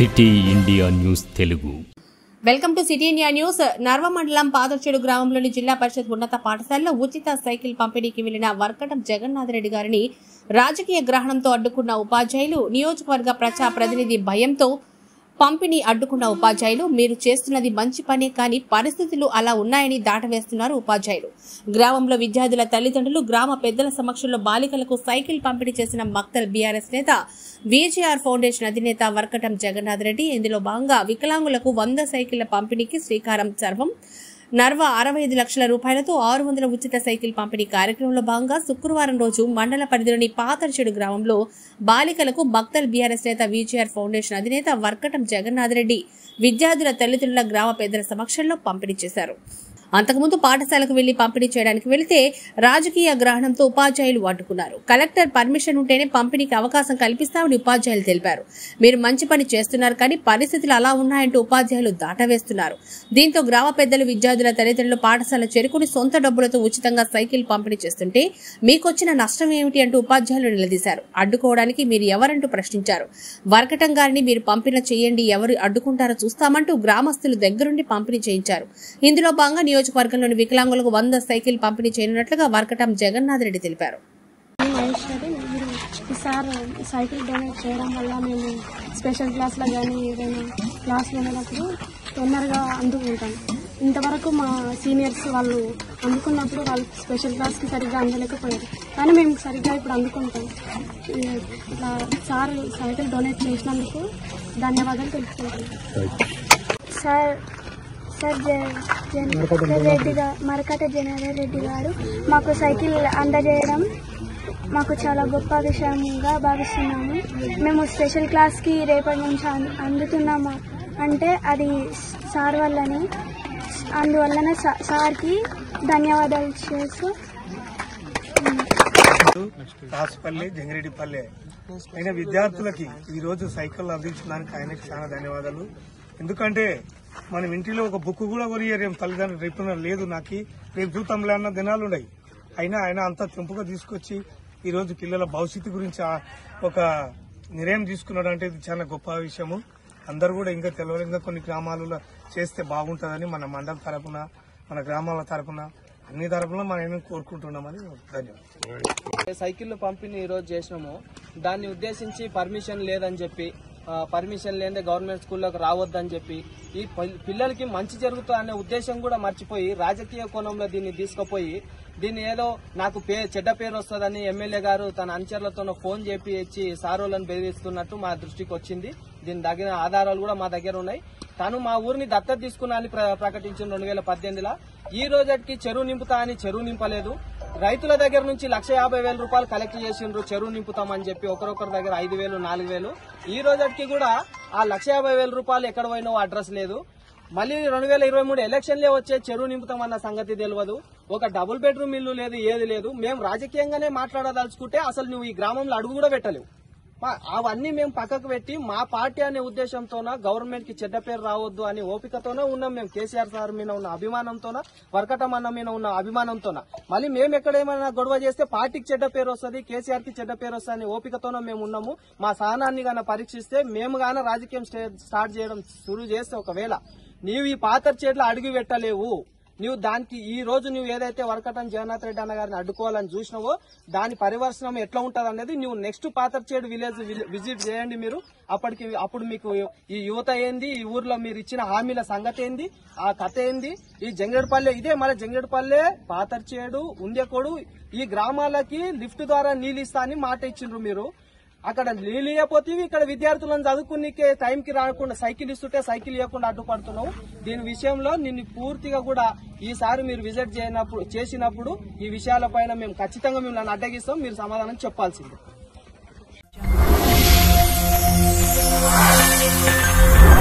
city India news Telugu welcome to city India news Narva మండలం పాదర్చేడు గ్రామంలోని జిల్లా పరిషత్ ఉన్నత పాఠశాలలో ఉచిత సైకిల్ పంపిణీకి వెళ్లిన వర్కటం జగన్నాథరెడ్డి గారిని రాజకీయ గ్రహణంతో అడ్డుకున్న ఉపాధ్యాయులు నియోజకవర్గ ప్రజా ప్రతినిధి భయంతో పంపిణీ అడ్డుకున్న ఉపాధ్యాయులు మీరు చేస్తున్నది మంచి పనే కానీ పరిస్థితులు అలా ఉన్నాయని దాటవేస్తున్నారు ఉపాధ్యాయులు గ్రామంలో విద్యార్థుల తల్లిదండ్రులు గ్రామ పెద్దల సమక్షంలో బాలికలకు సైకిల్ పంపిణీ చేసిన మక్తల్ బీఆర్ఎస్ నేత విజేఆర్ ఫౌండేషన్ అధినేత వర్కటం జగన్నాథ్ రెడ్డి ఇందులో భాగంగా వికలాంగులకు వంద సైకిళ్ల పంపిణీకి శ్రీకారం సర్వం నర్వ అరవై ఐదు లక్షల రూపాయలతో ఆరు వందల ఉచిత సైకిల్ పంపిణీ కార్యక్రమంలో భాగంగా శుక్రవారం రోజు మండల పరిధిలోని పాతర్చెడు గ్రామంలో బాలికలకు భక్తల్ బీఆర్ఎస్ నేత విజిఆర్ ఫౌండేషన్ అధినేత వర్కటం జగన్నాథ్ రెడ్డి విద్యార్థుల తల్లిదండ్రుల గ్రామ పెద్దల సమక్షంలో పంపిణీ చేశారు అంతకుముందు పాఠశాలకు వెళ్లి పంపిణీ చేయడానికి వెళితే రాజకీయ గ్రహణంతో ఉపాధ్యాయులు అడ్డుకున్నారు కలెక్టర్ పర్మిషన్ ఉంటేనే పంపిణీకి అవకాశం కల్పిస్తామని ఉపాధ్యాయులు తెలిపారు మీరు మంచి పని చేస్తున్నారు కానీ పరిస్థితులు అలా ఉన్నాయంటూ ఉపాధ్యాయులు దాటవేస్తున్నారు దీంతో గ్రామ పెద్దలు విద్యార్థుల తల్లిదండ్రులు పాఠశాల చేరుకుని సొంత డబ్బులతో ఉచితంగా సైకిల్ పంపిణీ చేస్తుంటే మీకొచ్చిన నష్టం ఏమిటి అంటూ ఉపాధ్యాయులు నిలదీశారు అడ్డుకోవడానికి మీరు ఎవరంటూ ప్రశ్నించారు వరకటం గారిని మీరు పంపిన చేయండి ఎవరు అడ్డుకుంటారో చూస్తామంటూ గ్రామస్తులు దగ్గరుండి పంపిణీ చేయించారు ఇందులో భాగంగా నియోజకవర్గంలోని వికలాంగులకు వంద సైకిల్ పంపిణీ చేయనున్నట్లుగా వర్కటం జగన్నాథ్ రెడ్డి తెలిపారు మహేశ్వరి మీరు ఈసారి సైకిల్ డొనేట్ చేయడం వల్ల మేము స్పెషల్ క్లాస్లో కానీ ఏదైనా క్లాస్లో వెళ్ళినప్పుడు తొందరగా అందుకుంటాం ఇంతవరకు మా సీనియర్స్ వాళ్ళు అందుకున్నప్పుడు వాళ్ళు స్పెషల్ క్లాస్కి సరిగ్గా అందలేకపోయారు కానీ మేము సరిగ్గా ఇప్పుడు అందుకుంటాం ఈ- ఇట్లా సార్ సైకిల్ డొనేట్ చేసినందుకు ధన్యవాదాలు తెలుపుకుంటాం సార్ సార్ జ- జన- రెడ్డి గారు మరకట జనార్దన్ రెడ్డి గారు మాకు సైకిల్ అందజేయడం మాకు చాలా గొప్ప విషయంగా భావిస్తున్నాము మేము స్పెషల్ క్లాస్కి రేపటి నుంచి అం- అందుతున్నాము అంటే అది సార్ వల్లనే అందువల్లనే సా- సార్కి ధన్యవాదాలు చేస్తూ రాసుపల్లి జంగిరెడ్డిపల్లె అయిన విద్యార్థులకి ఈ రోజు సైకిల్ అందించడానికి ఆయనకి చాలా ధన్యవాదాలు ఎందుకంటే మనం ఇంటిలో ఒక బుక్ కూడా కొనియరేం తల్లిదండ్రులు రేపు లేదు నాకు రేపు చూద్దాంలే అన్న దినాలు ఉన్నాయి అయినా ఆయన అంత తెంపుగా తీసుకొచ్చి ఈ రోజు పిల్లల భవిష్యత్తు గురించి ఆ ఒక నిర్ణయం తీసుకున్నాడు అంటే ఇది చాలా గొప్ప విషయము అందరూ కూడా ఇంకా తెలియదు ఇంకా కొన్ని గ్రామాలలో చేస్తే బాగుంటుందని మన మండల తరపున మన గ్రామాల తరపున అన్ని తరపున మనం కోరుకుంటున్నామని ధన్యవాదాలు సైకిల్ పంపిణీ ఈ రోజు చేసినాము దాన్ని ఉద్దేశించి పర్మిషన్ లేదని చెప్పి ఆ, పర్మిషన్ లేదే గవర్నమెంట్ స్కూల్లోకి రావద్దని చెప్పి ఈ పిల్- పిల్లలకి మంచి జరుగుతుంది అనే ఉద్దేశం కూడా మర్చిపోయి రాజకీయ కోణంలో దీన్ని తీసుకుపోయి దీన్ని ఏదో నాకు పే చెడ్డ పేరు వస్తుందని ఎమ్మెల్యే గారు తన అనుచరులతో ఫోన్ చేపి ఇచ్చి సారోలను బెదిరిస్తున్నట్టు మా దృష్టికి వచ్చింది దీని తగిన ఆధారాలు కూడా మా దగ్గర ఉన్నాయి తను మా ఊరిని దత్తత తీసుకున్నా అని ప్ర- ప్రకటించిన రెండు వేల పద్దెనిమిదిలో ఈ రోజుకి చెరువు నింపుతా అని చెరువు నింపలేదు రైతుల దగ్గర నుంచి లక్ష యాభై వేల రూపాయలు కలెక్ట్ చేసిండ్రు చెరువు నింపుతామని చెప్పి ఒకరొకరి దగ్గర ఐదు వేలు నాలుగు వేలు ఈ రోజుకి కూడా ఆ లక్ష యాభై వేల రూపాయలు ఎక్కడ పోయినో అడ్రస్ లేదు మళ్ళీ రెండు వేల ఇరవై మూడు ఎలక్షన్లే వచ్చే చెరువు నింపుతామన్న సంగతి తెలియదు ఒక డబుల్ బెడ్రూమ్ ఇల్లు లేదు ఏది లేదు మేము రాజకీయంగానే మాట్లాడదలుచుకుంటే అసలు నువ్వు ఈ గ్రామంలో అడుగు కూడా పెట్టలేవు మా- అవన్నీ మేము పక్కకు పెట్టి మా పార్టీ అనే ఉద్దేశంతోన గవర్నమెంట్ కి చెడ్డ పేరు రావద్దు అనే ఓపికతోనే ఉన్నాం మేము కేసీఆర్ సార్ మీద ఉన్న అభిమానంతోన వర్కటం అన్న మీద ఉన్న అభిమానంతోన మళ్ళీ మేము ఎక్కడేమైనా గొడవ చేస్తే పార్టీకి చెడ్డ పేరు వస్తుంది కేసీఆర్ కి చెడ్డ పేరు వస్తుంది అనే ఓపికతోనే మేము ఉన్నాము మా సహనాన్ని గాన పరీక్షిస్తే మేము గాన రాజకీయం స్టే- స్టార్ట్ చేయడం శురు చేస్తే ఒకవేళ నీవు ఈ పాతర్ చేట్లో అడుగు పెట్టలేవు నువ్వు దానికి ఈ రోజు నువ్వు ఏదైతే వరకటం జగన్నాథ్ రెడ్డి అన్న గారిని అడ్డుకోవాలని చూసినావో దాని పరివర్తనం ఎట్లా ఉంటది అనేది నువ్వు నెక్స్ట్ పాతర్చేడు విలేజ్ విలి- విజిట్ చేయండి మీరు అప్పటికి అప్పుడు మీకు ఈ యువత ఏంది ఈ ఊర్లో మీరు ఇచ్చిన హామీల సంగతి ఏంది ఆ కథ ఏంది ఈ జంగేడుపల్లె ఇదే మన జంగేడుపల్లె పాతర్చేడు ఉందెకోడు ఈ గ్రామాలకి లిఫ్ట్ ద్వారా నీళ్ళు ఇస్తా అని మాట ఇచ్చిండ్రు మీరు అక్కడ నీళ్ళు ఇవ్వకపోతే ఇక్కడ విద్యార్థులను చదువుకునికే టైంకి రాకుండా సైకిల్ ఇస్తుంటే సైకిల్ ఇవ్వకుండా అడ్డుపడుతున్నావు దీని విషయంలో నిన్ను పూర్తిగా కూడా ఈసారి మీరు విజిట్ చేయనప్పుడు చేసినప్పుడు ఈ విషయాలపైన మేము ఖచ్చితంగా మిమ్మల్ని అడ్డగిస్తాం మీరు సమాధానం చెప్పాల్సిందే